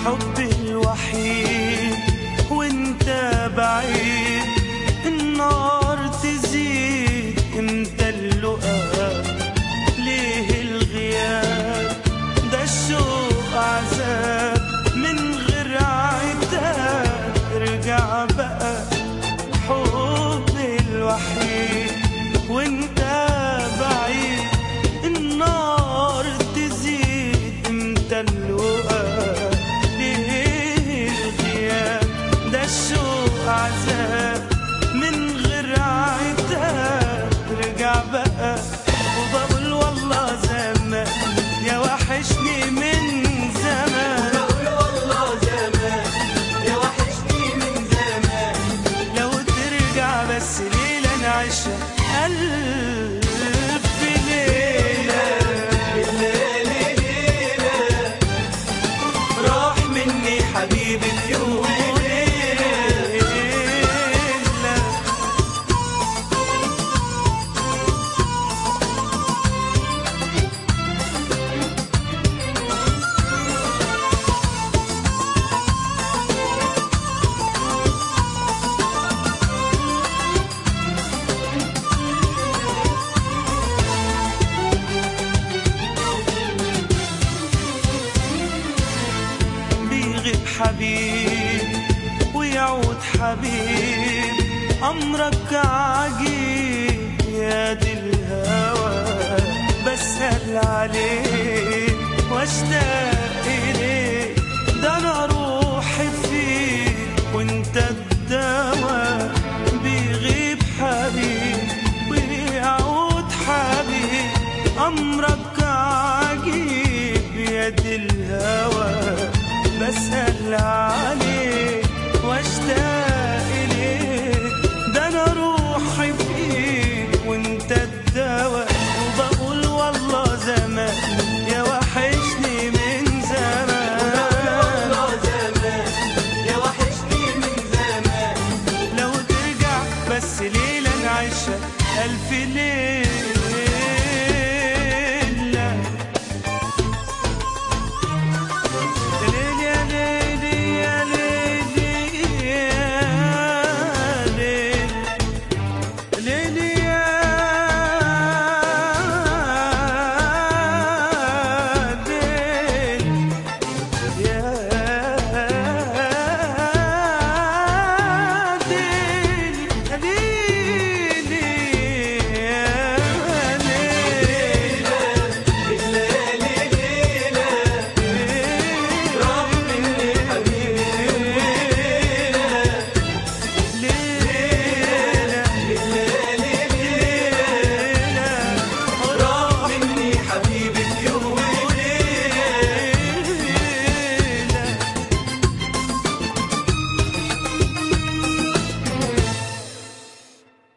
حبي الوحيد وانت بعيد النار تزيد امتى اللقاء ليه الغياب ده الشوق عذاب من غير عتاب ارجع بقى حبي الوحيد وانت بعيد النار تزيد امتى اللقاء ليه الغياب ده الشوق عذاب من غير عتاب ارجع بقى وبقول والله زمان يا وحشني من زمان بقول والله زمان يا وحشني من زمان لو ترجع بس ليلة نعيشها ألف ليلة الليلة ليلة راح مني حبيبي في يوم وليلة بيغيب حبيب ويعود حبيب أمرك عجيب يا دي الهوى بسهل عليك واشتاق إليك